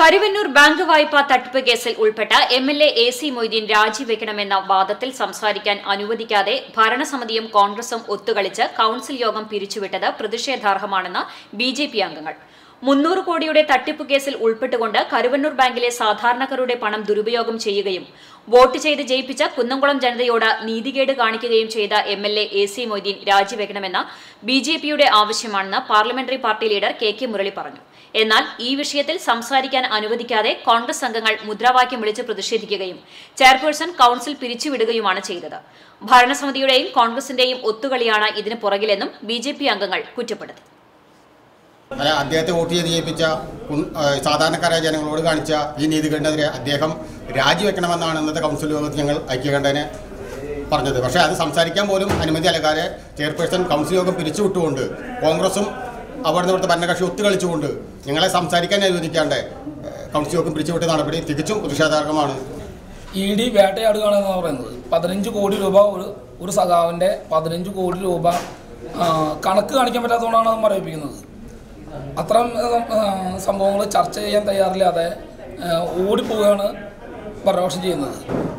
Karuvannur bank വായ്പാ തട്ടിപ്പ് കേസിൽ ഉൾപ്പെട്ട M L A A C Moideen രാജിവെക്കണമെന്ന വാദത്തിൽ സംസാരിക്കാൻ അനുവദിക്കാതെ ഭരണസമിതിയും കോൺഗ്രസും ഒത്തുകളിച്ച് കൌൺസിൽ യോഗം പിരിച്ചുവിട്ടത് പ്രതിഷേധാർഹമാണെന്ന് ബി ജെ പി അംഗങ്ങൾ മുന്നൂറ് കോടിയുടെ തട്ടിപ്പ് കേസിൽ ഉൾപ്പെട്ടുകൊണ്ട് കരുവന്നൂർ ബാങ്കിലെ സാധാരണക്കാരുടെ പണം ദുരുപയോഗം ചെയ്യുകയും വോട്ട് ചെയ്ത് ജയിപ്പിച്ച കുന്നംകുളം ജനതയോട് നീതികേട് കാണിക്കുകയും ചെയ്ത M L A A C Moideen രാജിവെക്കണമെന്ന ബി ജെ പിയുടെ ആവശ്യമാണെന്ന് parliamentary party leader K K Murali പറഞ്ഞു എന്നാൽ ഈ വിഷയത്തിൽ സംസാരിക്കാൻ അനുവദിക്കാതെ കോൺഗ്രസ് അംഗങ്ങൾ മുദ്രാവാക്യം വിളിച്ച് പ്രതിഷേധിക്കുകയും ചെയർപേഴ്സൺ കൌൺസിൽ പിരിച്ചുവിടുകയുമാണ് ചെയ്തത് ഭരണസമിതിയുടെയും കോൺഗ്രസിന്റെയും ഒത്തുകളിയാണ് ഇതിന് പുറകിലെന്നും ബി അംഗങ്ങൾ കുറ്റപ്പെടുത്തി അല്ല അദ്ദേഹത്തെ വോട്ട് ചെയ്ത് ജയിപ്പിച്ച കുൻ- ആ, സാധാരണക്കാരായ ജനങ്ങളോട് കാണിച്ച ഈ നീതികേടിനെതിരെ അദ്ദേഹം രാജിവെക്കണമെന്നാണ് ഇന്നത്തെ കൗൺസിൽ യോഗത്തിൽ ഞങ്ങൾ ഐക്യകണ്ഠനെ പറഞ്ഞത് പക്ഷേ അത് സംസാരിക്കാൻ പോലും അനുമതി നൽകാതെ ചെയർപേഴ്സൺ കൗൺസിൽ യോഗം പിരിച്ചുവിട്ടുകൊണ്ട് കോൺഗ്രസും അവിടുന്ന് ഇവിടുത്തെ ഭരണകക്ഷി ഒത്തുകളിച്ചുകൊണ്ട് ഞങ്ങളെ സംസാരിക്കാൻ അനുവദിക്കാണ്ട് ഏഹ്, കൗൺസിൽ യോഗം പിരിച്ചുവിട്ട നടപടി തികച്ചും പ്രതിഷേധാർഹമാണ് ഇ ഡി വേട്ടയാടുകയാണെന്ന് പറയുന്നത് പതിനഞ്ച് കോടി രൂപ ഒരു ഒരു സഖാവിൻ്റെ പതിനഞ്ച് കോടി രൂപ ആ, കണക്ക് കാണിക്കാൻ പറ്റാത്തതുകൊണ്ടാണ് അത് മരവിപ്പിക്കുന്നത് അത്തരം സംഭവങ്ങൾ ചർച്ച ചെയ്യാൻ തയ്യാറില്ലാതെ ആ, ഓടിപ്പോവുകയാണ് ഭരണപക്ഷം ചെയ്യുന്നത്